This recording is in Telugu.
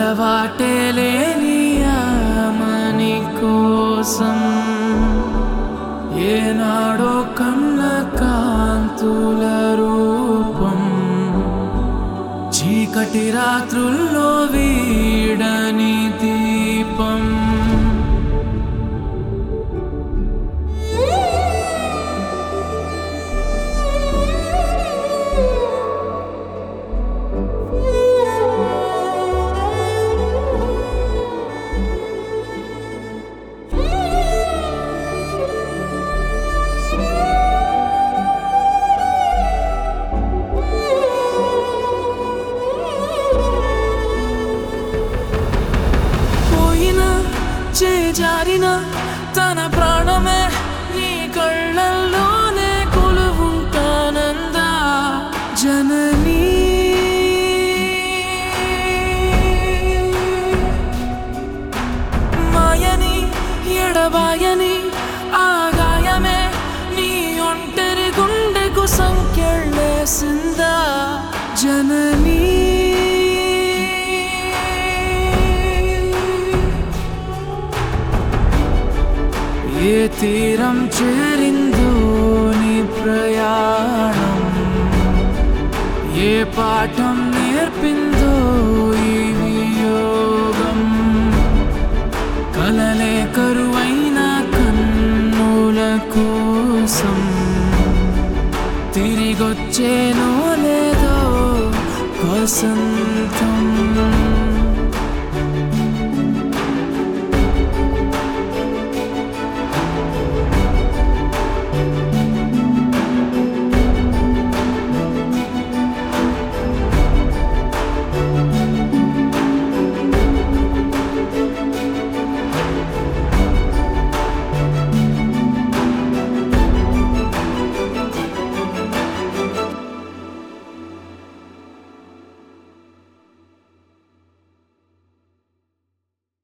అలవాటే లేని ఆమని కోసం ఏనాడో కన్న కాంతుల రూపం చీకటి రాత్రుల్లో వీడని దీపం పోయిన చేజారిన తన ప్రాణమే నీ కళ్ళల్లోనే కొలువుంటానందా జననీ మాయని ఎడబాయని ఆగాయమే నీ ఒంటరి గుండెకు సంకెళ్ళేసిందా జననీ ఏ తీరం చేరిందో నీ ప్రయాణం ఏ పాఠం నేర్పింది